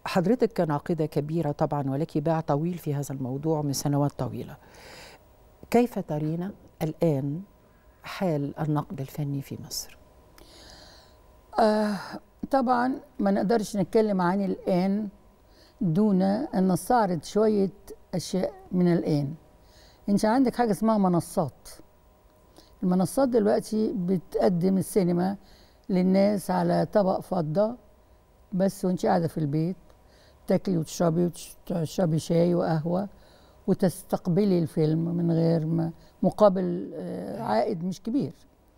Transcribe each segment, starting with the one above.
حضرتك كناقدة كبيرة طبعا ولك باع طويل في هذا الموضوع من سنوات طويلة كيف ترين الآن حال النقد الفني في مصر؟ آه طبعا ما نقدرش نتكلم عن الآن دون أن نستعرض شوية أشياء من الآن أنت عندك حاجة اسمها منصات المنصات دلوقتي بتقدم السينما للناس على طبق فضة بس وانت قاعدة في البيت تاكلي وتشربي وتشربي شاي وقهوة وتستقبلي الفيلم من غير مقابل عائد مش كبير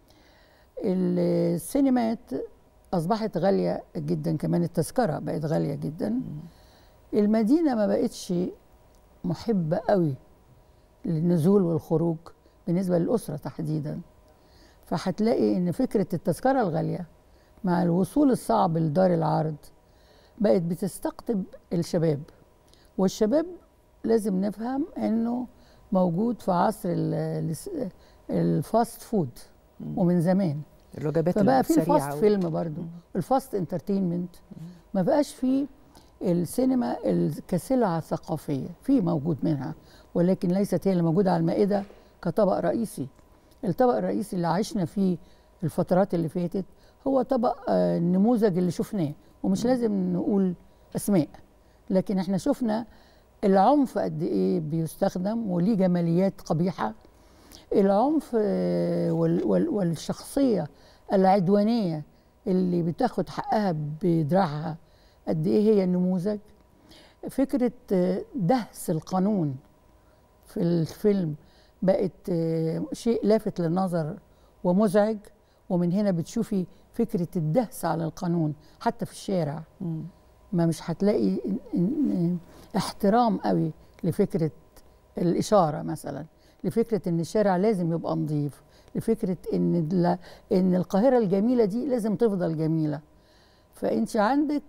السينمات أصبحت غالية جدا كمان التذكرة بقت غالية جدا المدينة ما بقتش محبة قوي للنزول والخروج بالنسبة للأسرة تحديدا فهتلاقي إن فكرة التذكرة الغالية مع الوصول الصعب لدار العرض بقت بتستقطب الشباب والشباب لازم نفهم انه موجود في عصر الفاست فود ومن زمان الوجبات فبقى في الفاست فيلم برضو الفاست انترتينمنت ما بقاش في السينما كسلعة ثقافية في موجود منها ولكن ليست هي اللي موجودة على المائدة كطبق رئيسي الطبق الرئيسي اللي عشنا فيه الفترات اللي فاتت هو طبق النموذج اللي شفناه ومش لازم نقول اسماء لكن احنا شفنا العنف قد ايه بيستخدم وليه جماليات قبيحه العنف والشخصيه العدوانيه اللي بتاخد حقها بدراعها قد ايه هي النموذج فكره دهس القانون في الفيلم بقت شيء لافت للنظر ومزعج ومن هنا بتشوفي فكرة الدهس على القانون حتى في الشارع م. ما مش هتلاقي احترام قوي لفكرة الإشارة مثلا لفكرة إن الشارع لازم يبقى نظيف لفكرة إن إن القاهرة الجميلة دي لازم تفضل جميلة فأنت عندك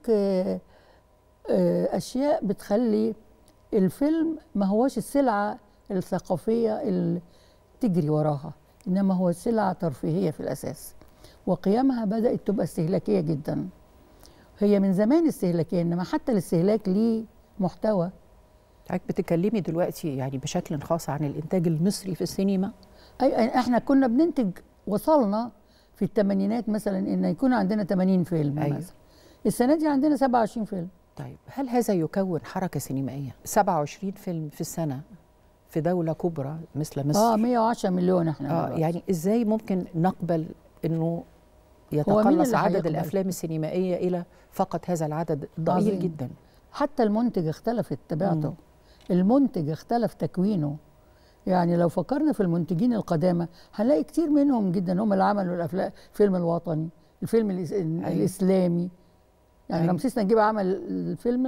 أشياء بتخلي الفيلم ما هوش السلعة الثقافية اللي تجري وراها إنما هو سلعة ترفيهية في الأساس وقيامها بدأت تبقى استهلاكية جدا هي من زمان استهلاكية إنما حتى الاستهلاك ليه محتوى حضرتك بتتكلمي دلوقتي يعني بشكل خاص عن الإنتاج المصري في السينما أي احنا كنا بننتج وصلنا في الثمانينات مثلا إن يكون عندنا 80 فيلم أيوة. مثلا السنة دي عندنا 27 فيلم طيب هل هذا يكون حركة سينمائية 27 فيلم في السنة في دولة كبرى مثل مصر اه 110 مليون احنا اه دلوقتي. يعني ازاي ممكن نقبل انه يتقلص عدد الافلام السينمائيه الى فقط هذا العدد ضئيل جدا حتى المنتج اختلفت طبيعته المنتج اختلف تكوينه يعني لو فكرنا في المنتجين القدامى هنلاقي كتير منهم جدا هم اللي عملوا الافلام الفيلم الوطني الفيلم الإس... أيوة. الاسلامي يعني أيوة. رمسيس نجيب عمل الفيلم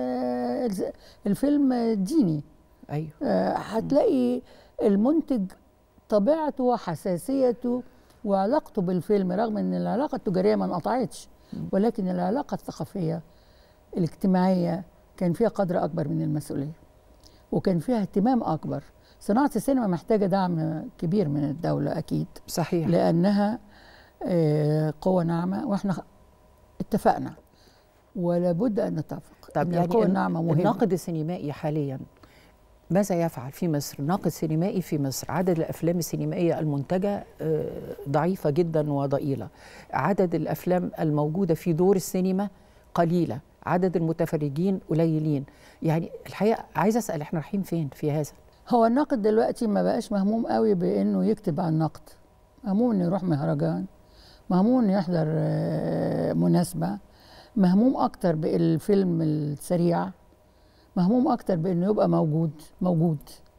الفيلم الديني ايوه آه هتلاقي المنتج طبيعته وحساسيته وعلاقته بالفيلم رغم ان العلاقه التجاريه ما انقطعتش ولكن العلاقه الثقافيه الاجتماعيه كان فيها قدر اكبر من المسؤوليه وكان فيها اهتمام اكبر صناعه السينما محتاجه دعم كبير من الدوله اكيد صحيح لانها قوه ناعمه واحنا اتفقنا ولا بد ان نتفق طب يعني القوه الناعمه مهمه الناقد السينمائي حاليا ماذا يفعل في مصر ناقد سينمائي في مصر عدد الافلام السينمائيه المنتجه ضعيفه جدا وضئيله عدد الافلام الموجوده في دور السينما قليله عدد المتفرجين قليلين يعني الحقيقه عايزه اسال احنا رايحين فين في هذا هو الناقد دلوقتي ما بقاش مهموم قوي بانه يكتب عن النقد مهموم انه يروح مهرجان مهموم انه يحضر مناسبه مهموم اكتر بالفيلم السريع مهموم اكتر بانه يبقى موجود موجود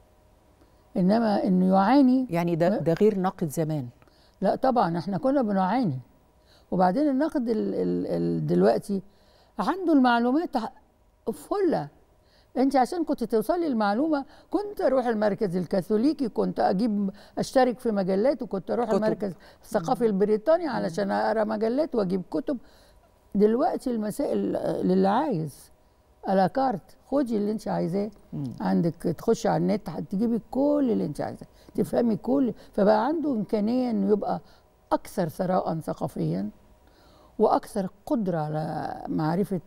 انما انه يعاني يعني ده ده غير نقد زمان لا طبعا احنا كنا بنعاني وبعدين النقد ال ال ال دلوقتي عنده المعلومات فله انت عشان كنت توصلي المعلومه كنت اروح المركز الكاثوليكي كنت اجيب اشترك في مجلات وكنت اروح كتب. المركز الثقافي البريطاني علشان اقرا مجلات واجيب كتب دلوقتي المسائل للي عايز على كارت خدي اللي انت عايزاه عندك تخشي على النت تجيبي كل اللي انت عايزاه تفهمي كل فبقى عنده امكانيه انه يبقى اكثر ثراء ثقافيا واكثر قدره على معرفه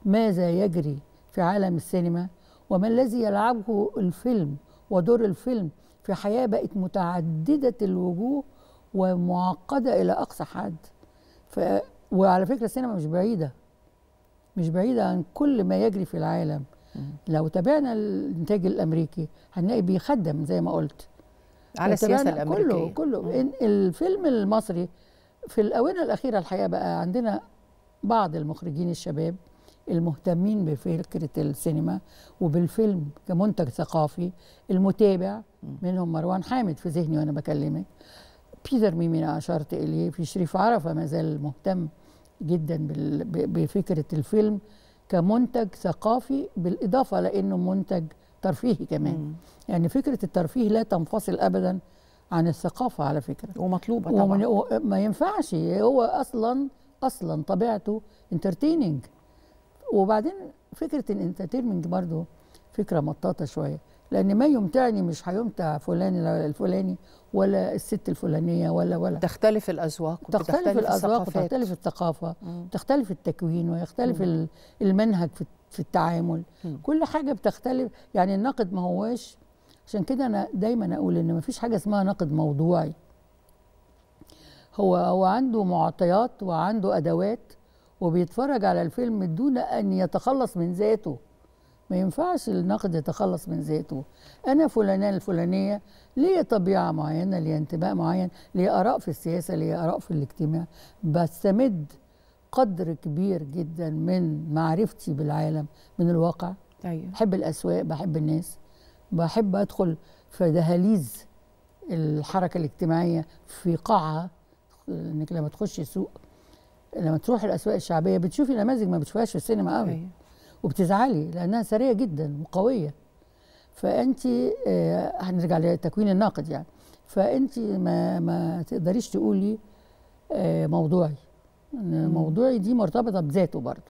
ماذا يجري في عالم السينما وما الذي يلعبه الفيلم ودور الفيلم في حياة بقت متعددة الوجوه ومعقدة إلى أقصى حد ف... وعلى فكرة السينما مش بعيدة مش بعيدة عن كل ما يجري في العالم لو تابعنا الإنتاج الأمريكي هنلاقي بيخدم زي ما قلت على السياسة تابعنا الأمريكية كله كله إن الفيلم المصري في الآونة الأخيرة الحقيقة بقى عندنا بعض المخرجين الشباب المهتمين بفكرة السينما وبالفيلم كمنتج ثقافي المتابع منهم مروان حامد في ذهني وأنا بكلمك بيتر ميمي أشرت إليه في شريف عرفة ما زال مهتم جدا بال- ب- بفكرة الفيلم كمنتج ثقافي بالإضافة لأنه منتج ترفيهي كمان مم. يعني فكرة الترفيه لا تنفصل أبدا عن الثقافة على فكرة ومطلوبة ومن طبعا و- ما ينفعش هو اصلا اصلا طبيعته انترتيننج وبعدين فكره الانترتينمنج برضو فكره مطاطه شويه لان ما يمتعني مش هيمتع فلان الفلاني ولا الست الفلانيه ولا ولا تختلف الأذواق تختلف وبتختلف الاذواق الثقافات. وتختلف الثقافه مم. تختلف التكوين ويختلف مم. ال- المنهج في في التعامل مم. كل حاجه بتختلف يعني النقد ما هواش عشان كده انا دايما اقول ان ما فيش حاجه اسمها نقد موضوعي هو هو عنده معطيات وعنده ادوات وبيتفرج على الفيلم دون ان يتخلص من ذاته ما ينفعش النقد يتخلص من ذاته انا فلانه الفلانيه ليا طبيعه معينه ليا انتماء معين ليا اراء في السياسه ليا اراء في الاجتماع بستمد قدر كبير جدا من معرفتي بالعالم من الواقع أيوة. بحب الاسواق بحب الناس بحب ادخل في دهاليز الحركه الاجتماعيه في قاعها انك لما تخشي سوق لما تروح الاسواق الشعبيه بتشوفي نماذج ما بتشوفهاش في السينما قوي أيوة. وبتزعلي لانها سريه جدا وقويه فانت آه، هنرجع لتكوين الناقد يعني فانت ما ما تقدريش تقولي آه، موضوعي إن مم. موضوعي دي مرتبطه بذاته برضه